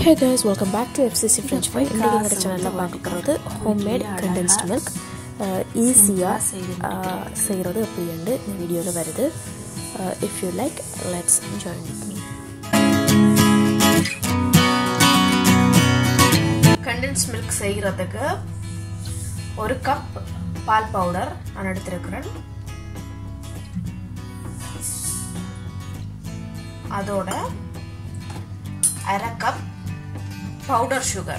hey guys welcome back to FCC French fry இன்றைக்கி எங்கள் சேனலில் பார்க்க போகிறது ஹோம்மேட் கண்டென்ஸ்ட் மில்க் ஈஸியாக செய்கிறது அப்படின்ட்டு இந்த வீடியோவில் வருது if you like let's join with me condensed milk செய்கிறதுக்கு ஒரு கப் பால் பவுடர் நான் எடுத்திருக்கிறேன் அதோட அரை கப் பவுடர் சுகர்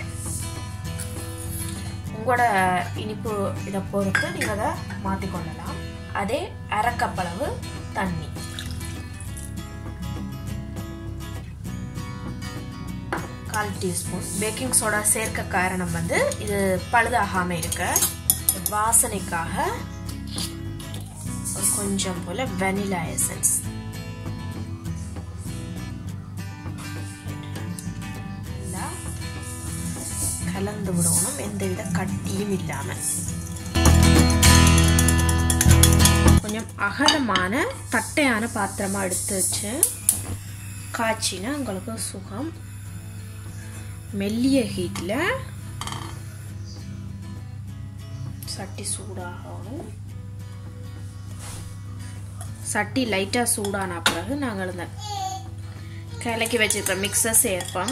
உங்களோட இனிப்பு இதை பொறுத்து நீங்கள் அதை மாற்றிக்கொள்ளலாம் அதே அரை கப் அளவு தண்ணி கால் டீஸ்பூன் பேக்கிங் சோடா சேர்க்க காரணம் வந்து இது பழுதாகாமல் இருக்க வாசனைக்காக கொஞ்சம் போல வெனிலா எசன்ஸ் கலந்து விடணும் எந்தவித கட்டியும் இல்லாமல் கொஞ்சம் அகலமான தட்டையான பாத்திரமா எடுத்து வச்சு காய்ச்சினா உங்களுக்கு சுகம் மெல்லிய ஹீட்டில் சட்டி சூடாகணும் சட்டி லைட்டாக சூடான பிறகு நாங்கள் இந்த கிளக்கி வச்சிருக்கிற மிக்சர் சேர்ப்போம்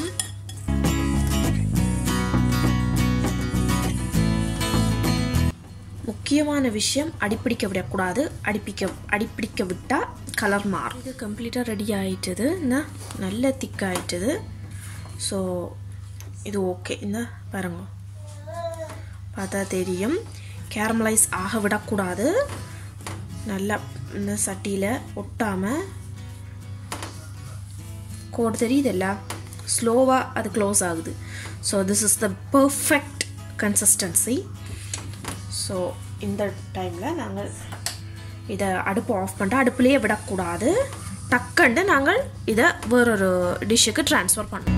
முக்கியமான விஷயம் அடிப்பிடிக்க விடக்கூடாது அடிப்பிக்க அடிப்பிடிக்க விட்டால் கலர் மாறும் இது கம்ப்ளீட்டாக ரெடி ஆகிட்டுது நல்ல திக்காயிட்டுது ஸோ இது ஓகே இந்த பாருங்க பார்த்தா தெரியும் கேரமலைஸ் ஆக விடக்கூடாது நல்லா இந்த சட்டியில் ஒட்டாமல் கோடு தெரியுதுல்ல ஸ்லோவாக அது க்ளோஸ் ஆகுது so this is the perfect consistency so இந்த டைமில் நாங்கள் இதை அடுப்பு ஆஃப் பண்ணிட்டு அடுப்புலேயே விடக்கூடாது டக்குண்டு நாங்கள் இதை வேறொரு டிஷ்ஷுக்கு ட்ரான்ஸ்ஃபர் பண்ணோம்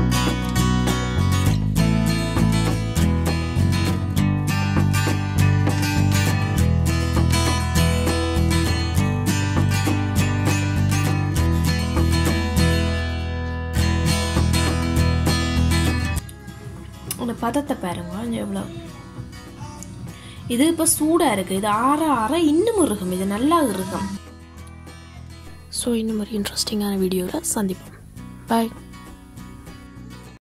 உன்னை பதத்தை பாருங்க எவ்வளோ இது இப்போ சூடாக இருக்குது இது ஆற ஆற இன்னும் இருக்கும் இது நல்லா இருக்கும் ஸோ இன்னும் ஒரு இன்ட்ரெஸ்டிங்கான வீடியோவில் சந்திப்போம் பாய்